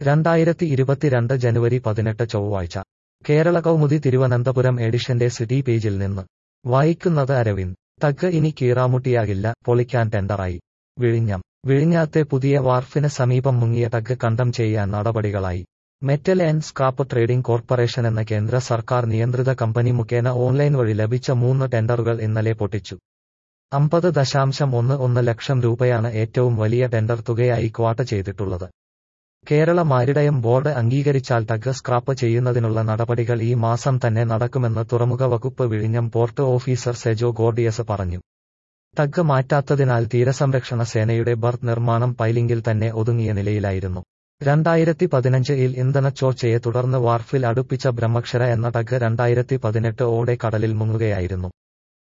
രണ്ടായിരത്തി ഇരുപത്തിരണ്ട് ജനുവരി പതിനെട്ട് ചൊവ്വാഴ്ച കേരള കൗമുദി തിരുവനന്തപുരം എഡിഷന്റെ സിറ്റി പേജിൽ നിന്ന് വായിക്കുന്നത് അരവിന്ദ് തഗ് ഇനി കീറാമുട്ടിയാകില്ല പൊളിക്കാൻ ടെൻഡറായി വിഴിഞ്ഞം വിഴിഞ്ഞാത്തെ പുതിയ വാർഫിന് സമീപം മുങ്ങിയ ടഗ് കണ്ടം ചെയ്യാൻ നടപടികളായി metal and scrap trading corporation എന്ന കേന്ദ്ര സർക്കാർ നിയന്ത്രിത കമ്പനി മുഖേന ഓൺലൈൻ വഴി ലഭിച്ച മൂന്ന് ടെൻഡറുകൾ ഇന്നലെ പൊട്ടിച്ചു അമ്പത് ദശാംശം ഒന്ന് ഒന്ന് ലക്ഷം രൂപയാണ് ഏറ്റവും വലിയ ടെൻഡർ തുകയായി ക്വാട്ട ചെയ്തിട്ടുള്ളത് കേരള മാരിടയം ബോർഡ് അംഗീകരിച്ചാൽ ടഗ് സ്ക്രാപ്പ് ചെയ്യുന്നതിനുള്ള നടപടികൾ ഈ മാസം തന്നെ നടക്കുമെന്ന് തുറമുഖ വകുപ്പ് വിഴിഞ്ഞം പോർട്ട് ഓഫീസർ സെജോ ഗോർഡിയസ് പറഞ്ഞു ടഗ് മാറ്റാത്തതിനാൽ തീരസംരക്ഷണ സേനയുടെ ബർത്ത് നിർമ്മാണം പൈലിംഗിൽ തന്നെ ഒതുങ്ങിയ നിലയിലായിരുന്നു രണ്ടായിരത്തി പതിനഞ്ചിൽ ഇന്ധനച്ചോർച്ചയെ തുടർന്ന് വാർഫിൽ അടുപ്പിച്ച ബ്രഹ്മക്ഷര എന്ന ടഗ് രണ്ടായിരത്തി പതിനെട്ട് ഓടെ കടലിൽ മുങ്ങുകയായിരുന്നു